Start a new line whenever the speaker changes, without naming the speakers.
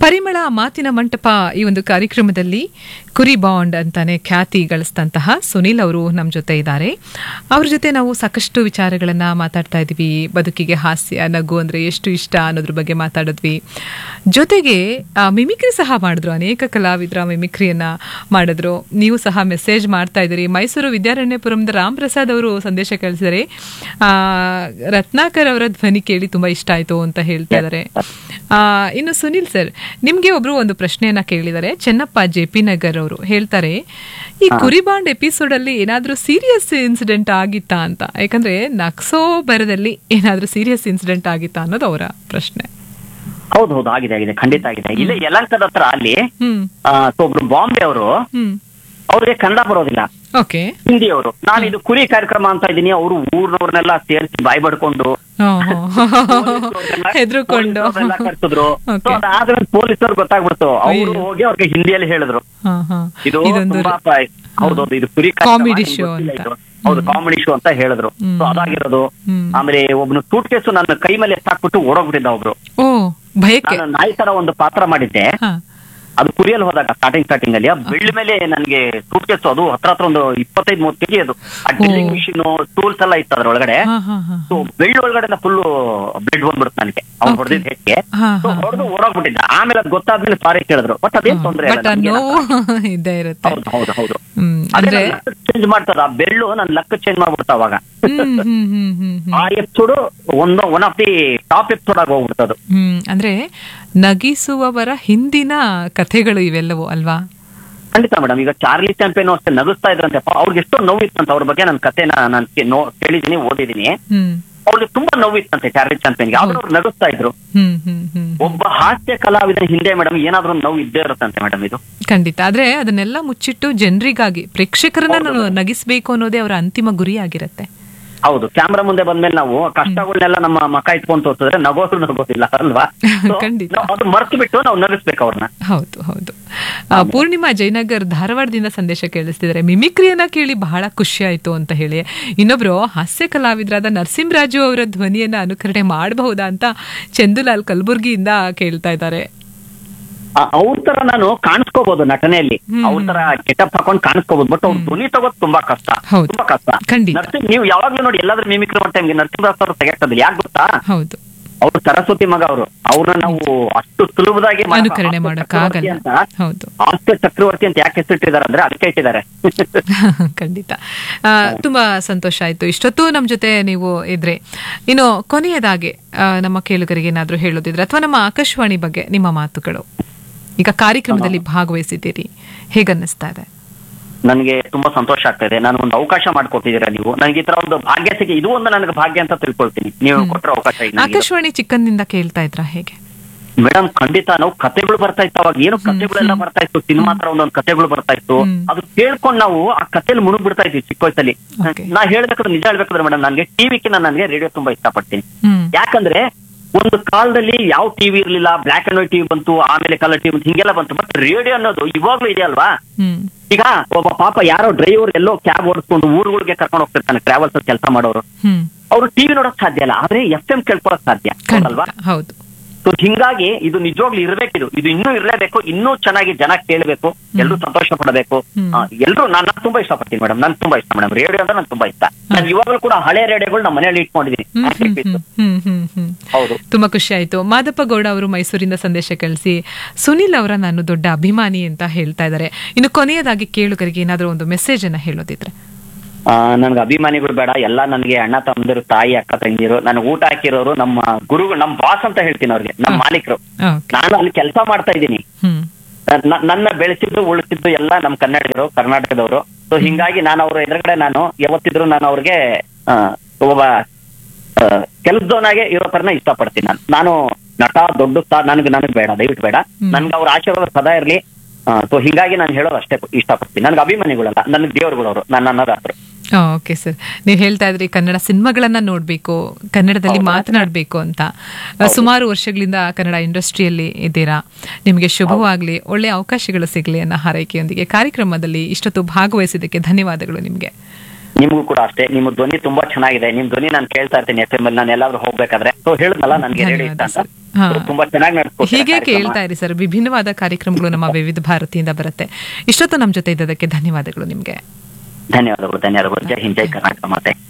ಪರಿಮಳ ಮಾತಿನ ಮಂಟಪ ಈ ಒಂದು ಕಾರ್ಯಕ್ರಮದಲ್ಲಿ ಕುರಿ ಬಾಂಡ್ ಅಂತಾನೆ ಖ್ಯಾತಿ ಗಳಿಸಿದಂತಹ ಸುನಿಲ್ ಅವರು ನಮ್ಮ ಜೊತೆ ಇದ್ದಾರೆ ಅವ್ರ ಜೊತೆ ನಾವು ಸಾಕಷ್ಟು ವಿಚಾರಗಳನ್ನ ಮಾತಾಡ್ತಾ ಇದ್ವಿ ಬದುಕಿಗೆ ಹಾಸ್ಯ ನಗು ಅಂದ್ರೆ ಎಷ್ಟು ಇಷ್ಟ ಅನ್ನೋದ್ರ ಬಗ್ಗೆ ಮಾತಾಡಿದ್ವಿ ಜೊತೆಗೆ ಆ, ಮಿಮಿಕ್ರಿ ಸಹ ಮಾಡಿದ್ರು ಅನೇಕ ಕಲಾವಿದರ ಮಿಮಿಕ್ರಿಯನ್ನ ಮಾಡಿದ್ರು ನೀವು ಸಹ ಮೆಸೇಜ್ ಮಾಡ್ತಾ ಇದ್ದೀರಿ ಮೈಸೂರು ವಿದ್ಯಾರಣ್ಯಪುರಂದ ರಾಮ್ ಪ್ರಸಾದ್ ಅವರು ಸಂದೇಶ ಕಳಿಸಿದರೆ ಆ, ರತ್ನಾಕರ್ ಅವರ ಧ್ವನಿ ಕೇಳಿ ತುಂಬಾ ಇಷ್ಟ ಆಯ್ತು ಅಂತ ಹೇಳ್ತಾ ಇದ್ದಾರೆ ಆ, ಇನ್ನು ಸುನಿಲ್ ಸರ್ ನಿಮ್ಗೆ ಒಬ್ರು ಒಂದು ಪ್ರಶ್ನೆಯನ್ನ ಕೇಳಿದ್ದಾರೆ ಚೆನ್ನಪ್ಪ ಜೆ ಪಿ ನಗರ್ ಅವರು ಹೇಳ್ತಾರೆ ಈ ಕುರಿಬಾಂಡ್ ಎಪಿಸೋಡ್ ಅಲ್ಲಿ ಏನಾದ್ರೂ ಸೀರಿಯಸ್ ಇನ್ಸಿಡೆಂಟ್ ಆಗಿತ್ತಾ ಅಂತ ಯಾಕಂದ್ರೆ ನಕ್ಸೋ ಬರದಲ್ಲಿ ಏನಾದ್ರೂ ಸೀರಿಯಸ್ ಇನ್ಸಿಡೆಂಟ್ ಆಗಿತ್ತಾ ಅನ್ನೋದು ಅವರ ಪ್ರಶ್ನೆ
ಹೌದು ಹೌದು ಆಗಿದೆ ಆಗಿದೆ ಖಂಡಿತ ಆಗಿದೆ ಇಲ್ಲೇ ಯಲಂಕದ ಹತ್ರ ಅಲ್ಲಿ
ಹ್ಮ್
ಆ, ಸೊ ಒಬ್ರು ಬಾಂಬೆ ಅವರು
ಹ್ಮ್
ಅವ್ರಿಗೆ ಕನ್ನಡ ಬರೋದಿಲ್ಲ
ಓಕೆ
ಹಿಂದಿ ಅವರು ನಾನು ಇದು ಕುರಿ ಕಾರ್ಯಕ್ರಮ ಅಂತ ಇದ್ದೀನಿ ಅವರು ಊರ್ನವ್ರನ್ನೆಲ್ಲ ಸೇರಿಸಿ ಬಾಯ್ ಬಡ್ಕೊಂಡು
ಹೆದರ್ಕೊಂಡು
ಪೊಲೀಸ್ನವ್ರನ್ನೆಲ್ಲ ಕರ್ಸಿದ್ರು
Okay.
So ಅದಾದ್ಮೇಲೆ ಪೊಲೀಸರು ಗೊತ್ತಾಗ್ಬಿಡ್ತು ಅವರು
ಅಯ್ಯೋ.
ಹೋಗಿ ಅವ್ರಿಗೆ ಹಿಂದಿಯಲ್ಲಿ ಹೇಳಿದ್ರು
ಹಾ, ಹಾ.
ಇದು
ಇದೊಂದು
ತುಂಬಾ ಪ- ಹೌದೌದು ಇದು ಕುರಿ ಕಾರ್ಯಕ್ರಮ,
Comedy
ನಿಮ್ಗೆ
show
ಗೊತ್ತಿಲ್ಲ
ಅಂತ.
ಇದು. ಹೌದು ಕಾಮಿಡಿ ಶೋ ಅಂತ ಹೇಳಿದ್ರು
ಹ್ಮ್.
ಸೊ ಅದಾಗಿರೋದು
ಹ್ಮ್.
ಆಮೇಲೆ ಒಬ್ನು ಸೂಟ್ ಕೇಸು ನನ್ನ ಕೈ ಮೇಲೆ ಎತ್ತಾಕ್ಬಿಟ್ಟು ಓಡೋಗ್ಬಿಟ್ಟಿದ್ದ ಒಬ್ರು
ಓ ಭಯಕ್ಕೆ
ನಾನು ನಾಯಿ ತರ ಒಂದು ಪಾತ್ರ ಮಾಡಿದ್ದೆ
ಹಾ
ಅದು ಕುರಿಯಲ್ಲಿ ಹೋದಾಗ ಸ್ಟಾರ್ಟಿಂಗ್ ಸ್ಟಾರ್ಟಿಂಗ್ ಅಲ್ಲಿ ಆ ಬೆಳ್ಳ ಮೇಲೆ ನನಗೆ ಸೂಟ್ ಕೇಸು ಅದು ಹತ್ರ ಹತ್ರ ಒಂದು ಇಪ್ಪತ್ತೈದು ಮೂವತ್ತು ಕೆಜಿ ಅದು ಆ ಡ್ರಿಲ್ಲಿಂಗ್
ಓ.
ಮಿಷಿನ್ ಟೂಲ್ಸ್ ಎಲ್ಲ ಇತ್ತು ಅದ್ರೊಳಗಡೆ
ಹಾ ಹಾ ಹಾ
ಸೊ ಬೆಳ್ಳ ಒಳಗಡೆ ಫುಲ್ ಬ್ಲಡ್ ಬಂದ್ಬಿಡುತ್ತೆ ನನಗೆ ಅವ್ನು
Okay.
ಹೊಡೆದಿದ್ದ ಹೆಜ್ಜೆ
ಹಾ,
ಸೊ
ಹಾ.
ಹೊಡೆದು ಓಡೋಗ್ಬಿಟ್ಟಿದ್ದ ಆಮೇಲೆ ಅದು ಗೊತ್ತಾದ್ಮೇಲೆ ಸಾರಿ ಕೇಳಿದ್ರು ಬಟ್ ಅದೇನ್ ತೊಂದ್ರೆ
ಬಟ್ ಆ ನೋವು ಇದ್ದೇ ಇರುತ್ತೆ
ಹೌದು ಹೌದು ಹೌದು
ಹ್ಮ್ ಅಂದ್ರೆ
ಚೇಂಜ್ ಮಾಡ್ತದ ಆ ಬೆಳ್ಳು ನನ್ ಲಕ್ ಚೇಂಜ್ ಮಾಡ್ಬಿಡ್ತ ಅವಾಗ
ಹ್ಮ್ ಹ್ಮ್ ಹ್ಮ್ ಹ್ಮ್ ಹ್ಮ್
ಆ ಎಪಿಸೋಡ್ ಒಂದು one of the top episode ಆಗಿ ಹೋಗ್ಬಿಡ್ತದು
ಹ್ಮ್ ಅಂದ್ರೆ ನಗಿಸುವವರ ಹಿಂದಿನ ಕಥೆಗಳು ಇವೆಲ್ಲವೂ ಅಲ್ವಾ
ಖಂಡಿತ ಮೇಡಮ್ ಈಗ ಚಾರ್ಲಿ ಚಾಂಪಿಯನ್ ಅಷ್ಟೇ ನಗಿಸ್ತಾ ಇದ್ರಂತೆ ಪಾಪ ಅವ್ರಿಗೆ ಎಷ್ಟೋ ನೋವಿತ್ತಂತ ಅವ್ರ ಬಗ್ಗೆ ನನ್ನ ಕಥೆನ ನಾನು ಕೇಳಿದೀನಿ ಓದಿದೀನಿ
ಹ್ಮ್
ಅವ್ರಿಗೆ ತುಂಬಾ ನೋವಿತ್ತಂತೆ ಚಾರ್ಲಿ ಚಾಂಪಿಯನ್ಗೆ ಆದ್ರೂ ಅವ್ರು ನಗಿಸ್ತಾ ಇದ್ರು
ಹ್ಮ್ ಹ್ಮ್ ಹ್ಮ್
ಒಬ್ಬ ಹಾಸ್ಯ ಕಲಾವಿದನ ಹಿಂದೆ ಮೇಡಮ್ ಏನಾದ್ರೂ ಒಂದು ನೋವು ಇದ್ದೇ ಇರುತ್ತಂತೆ ಮೇಡಮ್ ಇದು
ಖಂಡಿತ ಆದ್ರೆ ಅದನ್ನೆಲ್ಲ ಮುಚ್ಚಿಟ್ಟು ಜನರಿಗಾಗಿ ಪ್ರೇಕ್ಷಕರನ್ನ ನಾನು ನಗಿಸ್ಬೇಕು ಅನ್ನೋದೇ ಅವರ ಅಂತಿಮ ಗುರಿ ಆಗಿರತ್ತೆ
ಹೌದು ಕ್ಯಾಮ್ರಾ ಮುಂದೆ ಬಂದ್ಮೇಲೆ ನಾವು ಕಷ್ಟಗಳನ್ನೆಲ್ಲ ನಮ್ಮ ಮಕ್ಕ ಇಟ್ಕೊಂಡ್ ತೋರ್ಸಿದ್ರೆ ನಗೋದು ನಗೋದಿಲ್ಲ ಅಲ್ವಾ So,
ಖಂಡಿತ.
ನಾವು ಅದು ಮರ್ತು ಬಿಟ್ಟು ನಾವು ನಗಿಸ್ಬೇಕು ಅವ್ರನ್ನ
ಹೌದು ಹೌದು ಆ, ಪೂರ್ಣಿಮಾ ಜಯನಗರ್ ಧಾರವಾಡದಿಂದ ಸಂದೇಶ ಕೇಳಿಸ್ತಿದ್ದಾರೆ ಮಿಮಿಕ್ರಿಯನ್ನ ಕೇಳಿ ಬಹಳ ಖುಷಿ ಆಯ್ತು ಅಂತ ಹೇಳಿ ಇನ್ನೊಬ್ರು ಹಾಸ್ಯ ಕಲಾವಿದರಾದ ನರಸಿಂಹರಾಜು ಅವರ ಧ್ವನಿಯನ್ನ ಅನುಕರಣೆ ಮಾಡಬಹುದಾ ಅಂತ ಚಂದುಲಾಲ್ ಕಲಬುರ್ಗಿಯಿಂದ ಕೇಳ್ತಾ ಇದ್ದಾರೆ
ಆ- ಅವ್ರ ತರ ನಾನು ಕಾಣಿಸ್ಕೋಬಹುದು ನಟನೆಯಲ್ಲಿ
ಹ್ಮ್.
ಅವ್ರ ತರ ಕೆಟಪ್ ಹಾಕೊಂಡ್ ಕಾಣಿಸ್ಕೋಬಹುದು ಬಟ್ ಅವ್ರ ಧ್ವನಿ ತಗೋದ್ ತುಂಬಾ ಕಷ್ಟ
ಹೌದು.
ತುಂಬಾ ಕಷ್ಟ
ಖಂಡಿತ.
ನರಸಿಂಹ ನೀವು ಯಾವಾಗ್ಲೂ ನೋಡಿ ಎಲ್ಲಾದ್ರೂ ಮಿಮಿಕ್ರಿ ಮಾಡೋ ಟೈಮ್ಗೆ ನರಸಿಂಹದಾಸ್ ಅವರು ತೆಗೆಯೋದಿಲ್ಲ ಯಾಕೆ ಗೊತ್ತಾ
ಹೌದು
ಅವ್ರು ಸರಸ್ವತಿ ಮಗ ಅವರು ಅವ್ರನ್ನ ನಾವು ಅಷ್ಟು ಸುಲಭದಾಗಿ ಮಾಡಕ್-
ಅನುಕರಣೆ
ಹಾಸ್ಯ
ಮಾಡೋಕ್ಕಾಗಲ್ಲ
ಚಕ್ರವರ್ತಿ ಅಂತ
ಹೌದು
ಹಾಸ್ಯ ಚಕ್ರವರ್ತಿ ಅಂತ ಯಾಕೆ ಹೆಸರಿಟ್ಟಿದ್ದಾರೆ ಅಂದ್ರೆ ಅದಕ್ಕೆ ಇಟ್ಟಿದ್ದಾರೆ
ಖಂಡಿತ ಆ, ತುಂಬಾ ಸಂತೋಷ ಆಯ್ತು ಇಷ್ಟೊತ್ತು ನಮ್ಮ ಜೊತೆ ನೀವು ಇದ್ರೆ ಇನ್ನು ಕೊನೆಯದಾಗಿ ಆ, ನಮ್ಮ ಕೇಳುಗರಿಗೆ ಏನಾದ್ರೂ ಹೇಳೋದಿದ್ರೆ ಅಥವಾ ನಮ್ಮ ಆಕಾಶವಾಣಿ ಬಗ್ಗೆ ನಿಮ್ಮ ಮಾತುಗಳು ಈಗ ಕಾರ್ಯಕ್ರಮದಲ್ಲಿ ಭಾಗವಹಿಸಿದ್ದೀರಿ ಹೇಗನ್ನಿಸ್ತಾ ಇದೆ
ನನಗೆ ತುಂಬಾ ಸಂತೋಷ ಆಗ್ತಾ ಇದೆ ನಾನು ಒಂದು ಅವಕಾಶ ಮಾಡ್ಕೊಟ್ಟಿದ್ದೀರಾ ನೀವು ನನಗೆ ಈ ತರ ಒಂದು ಭಾಗ್ಯ ಸಿಕ್ಕಿ ಇದು ಒಂದು ನನಗೆ ಭಾಗ್ಯ ಅಂತ ತಿಳ್ಕೊಳ್ತೀನಿ ನೀವು ಕೊಟ್ಟರೆ ಅವಕಾಶ ಈಗ ನನಗೆ ಇದು.
ಆಕಾಶವಾಣಿ ಚಿಕ್ಕಂದಿಂದ ಕೇಳ್ತಾ ಇದ್ರಾ ಹೇಗೆ
ಮೇಡಮ್ ಖಂಡಿತ ನಾವು ಕತೆಗಳು ಬರ್ತಾ ಇತ್ತು ಅವಾಗ ಏನು ಕತೆಗಳೆಲ್ಲ ಬರ್ತಾ ಇತ್ತು ಸಿನಿಮಾ ಹತ್ರ ಒಂದೊಂದು ಕತೆಗಳು ಬರ್ತಾ ಇತ್ತು
ಹ್ಮ್.
ಅದು ಕೇಳ್ಕೊಂಡು ನಾವು ಆ ಕತೆಯಲ್ಲಿ ಮುಳುಗ್ ಬಿಡ್ತಾ ಇದ್ವಿ ಚಿಕ್ಕ ವಯಸ್ಸಲ್ಲಿ
Okay.
ನಾ ಹೇಳ್ಬೇಕಾದ್ರೆ ನಿಜ ಹೇಳ್ಬೇಕಾದ್ರೆ ಮೇಡಮ್ ನನಗೆ ಟಿವಿಕ್ಕಿಂತ ನನಗೆ ರೇಡಿಯೋ ತುಂಬಾ ಇಷ್ಟಪಡ್ತೀನಿ
ಹ್ಮ್
ಯಾಕಂದ್ರೆ ಒಂದು ಕಾಲದಲ್ಲಿ ಯಾವ ಟಿವಿ ಇರ್ಲಿಲ್ಲ ಬ್ಲಾಕ್ ಅಂಡ್ ವೈಟ್ ಟಿವಿ ಬಂತು ಆಮೇಲೆ ಕಲರ್ ಟಿವಿ ಬಂತು ಹಿಂಗೆಲ್ಲ ಬಂತು ಬಟ್ ರೇಡಿಯೋ ಅನ್ನೋದು ಇವಾಗ್ಲೂ ಇದೆ ಅಲ್ವಾ
ಹ್ಮ್
ಈಗ ಒಬ್ಬ ಪಾಪ ಯಾರೋ ಡ್ರೈವರ್ ಎಲ್ಲೋ ಕ್ಯಾಬ್ ಓಡಿಸ್ಕೊಂಡು ಊರುಗಳಿಗೆ ಕರ್ಕೊಂಡು ಹೋಗ್ತಿರ್ತಾನೆ ಟ್ರಾವೆಲ್ಸ್ ಕೆಲಸ ಮಾಡೋರು
ಹ್ಮ್
ಅವ್ರು ಟಿವಿ ನೋಡಕ್ ಸಾಧ್ಯ ಇಲ್ಲ ಆದ್ರೆ ಎಫ್ ಎಂ ಕೇಳ್ಕೊಳಕ್ ಸಾಧ್ಯ ಅಲ್ವಾ
ಖಂಡಿತ ಹೌದು
ಸೊ ಹಿಂಗಾಗಿ ಇದು ನಿಜವಾಗ್ಲೂ ಇರ್ಬೇಕಿದು ಇದು ಇನ್ನೂ ಇರ್ಲೇಬೇಕು ಇನ್ನೂ ಚೆನ್ನಾಗಿ ಜನ ಕೇಳಬೇಕು ಎಲ್ಲರೂ ಸಂತೋಷ ಪಡಬೇಕು
ಹ್ಮ್.
ಎಲ್ಲರೂ ನಾನು ತುಂಬಾ ಇಷ್ಟಪಡ್ತೀನಿ ಮೇಡಮ್ ನನ್ ತುಂಬಾ ಇಷ್ಟ ಮೇಡಮ್ ರೇಡಿಯೋ ಅಂದ್ರೆ ನನ್ಗೆ ತುಂಬಾ ಇಷ್ಟ ನಾನು ಇವಾಗಲೂ ಕೂಡ ಹಳೆ ರೇಡಿಯೋಗಳು ನಮ್ಮ ಮನೆಯಲ್ಲಿ ಇಟ್ಕೊಂಡಿದ್ದೀನಿ
ಹ್ಮ್ ಹ್ಮ್ ಹ್ಮ್ ಹ್ಮ್ ಹ್ಮ್ ಹ್ಮ್
ಹೌದು
ತುಂಬಾ ಖುಷಿ ಆಯ್ತು ಮಾದಪ್ಪ ಗೌಡ ಅವರು ಮೈಸೂರಿಂದ ಸಂದೇಶ ಕಳಿಸಿ ಸುನಿಲ್ ಅವರ ನಾನು ದೊಡ್ಡ ಅಭಿಮಾನಿ ಅಂತ ಹೇಳ್ತಾ ಇದ್ದಾರೆ ಇನ್ನು ಕೊನೆಯದಾಗಿ ಕೇಳುಗರಿಗೆ ಏನಾದರೂ ಒಂದು ಮೆಸೇಜ್ ಅನ್ನ ಹೇಳೋದಿದ್ರೆ
ಆ, ನನ್ಗೆ ಅಭಿಮಾನಿಗಳು ಬೇಡ ಎಲ್ಲ ನನಗೆ ಅಣ್ಣ ತಮ್ಮದಿರು ತಾಯಿ ಅಕ್ಕ ತಂಗಿರು ನನಗೆ ಊಟ ಹಾಕಿರೋರು ನಮ್ಮ ಗುರುಗಳು ನಮ್ಮ ಬಾಸ್ ಅಂತ ಹೇಳ್ತೀನಿ ಅವ್ರಿಗೆ ನಮ್ಮ ಮಾಲೀಕರು
ಓಕೆ
ನಾನು ಅಲ್ಲಿ ಕೆಲಸ ಮಾಡ್ತಾ ಇದ್ದೀನಿ
ಹ್ಮ್
ನ- ನನ್ನ ಬೆಳೆಸಿದ್ದು ಉಳಿಸಿದ್ದು ಎಲ್ಲ ನಮ್ಮ ಕನ್ನಡಿಗರು ಕರ್ನಾಟಕದವರು ಸೊ ಹಿಂಗಾಗಿ ನಾನು ಅವ್ರ ಎದುರುಗಡೆ ನಾನು ಯಾವತ್ತಿದ್ರು ನಾನು ಅವ್ರಿಗೆ ಆ, ಒಬ್ಬ ಕೆಲಸದವನಾಗೆ ಇರೋ ತರನ ಇಷ್ಟಪಡ್ತೀನಿ ನಾನು ನಾನು ನಟ ದೊಡ್ಡ ಸ್ಟಾರ್ ನನಗೆ ನನಗೆ ಬೇಡ ದಯವಿಟ್ಟು ಬೇಡ
ಹ್ಮ್.
ನನ್ಗೆ ಅವ್ರ ಆಶೀರ್ವಾದ ಸದಾ ಇರ್ಲಿ ಸೊ ಹಿಂಗಾಗಿ ನಾನು ಹೇಳೋದು ಅಷ್ಟೇ ಇಷ್ಟಪಡ್ತೀನಿ ನನಗೆ ಅಭಿಮಾನಿಗಳಲ್ಲ ನನಗೆ ದೇವರುಗಳವರು ನನ್ನ ಅನ್ನದಾತರು
ಓಕೆ ಸರ್ ನೀವು ಹೇಳ್ತಾ ಇದ್ರಿ ಕನ್ನಡ ಸಿನಿಮಾಗಳನ್ನ ನೋಡ್ಬೇಕು ಕನ್ನಡದಲ್ಲಿ ಮಾತನಾಡಬೇಕು ಅಂತ ಸುಮಾರು ವರ್ಷಗಳಿಂದ ಕನ್ನಡ ಇಂಡಸ್ಟ್ರಿಯಲ್ಲಿ ಇದ್ದೀರಾ ನಿಮಗೆ ಶುಭವಾಗ್ಲಿ ಒಳ್ಳೆ ಅವಕಾಶಗಳು ಸಿಗಲಿ ಅನ್ನೋ ಹಾರೈಕೆಯೊಂದಿಗೆ ಕಾರ್ಯಕ್ರಮದಲ್ಲಿ ಇಷ್ಟೊತ್ತು ಭಾಗವಹಿಸಿದ್ದಕ್ಕೆ ಧನ್ಯವಾದಗಳು ನಿಮಗೆ
ನಿಮ್ಗೂ ಕೂಡ ಅಷ್ಟೇ ನಿಮ್ಮ ಧ್ವನಿ ತುಂಬಾ ಚೆನ್ನಾಗಿದೆ ನಿಮ್ ಧ್ವನಿ ನಾನು ಕೇಳ್ತಾ ಇರ್ತೀನಿ ಎಫ್ ಎಂ ಅಲ್ಲಿ ನಾನು ಎಲ್ಲಾದ್ರೂ ಹೋಗ್ಬೇಕಾದ್ರೆ ಸೊ ಹೇಳಿದ್ನಲ್ಲ ನನ್ಗೆ ರೇಡಿಯೋ ಇಷ್ಟ ಅಂತ
ಹಾ.
So, ತುಂಬಾ ಚೆನ್ನಾಗಿ ನಡ್ಸ್ಕೊಡ್ತೀರಾ
ಹೀಗೆ
ಕಾರ್ಯಕ್ರಮ.
ಕೇಳ್ತಾ ಇರಿ ಸರ್ ವಿಭಿನ್ನವಾದ ಕಾರ್ಯಕ್ರಮಗಳು ನಮ್ಮ ವಿವಿಧ ಭಾರತಿಯಿಂದ ಬರುತ್ತೆ ಇಷ್ಟೊತ್ತು ನಮ್ಮ ಜೊತೆ ಇದ್ದದಕ್ಕೆ ಧನ್ಯವಾದಗಳು ನಿಮ್ಗೆ
ಧನ್ಯವಾದಗಳು ಧನ್ಯವಾದಗಳು ಜೈ ಹಿಂದ್ ಜೈ ಕರ್ನಾಟಕ ಮಾತೆ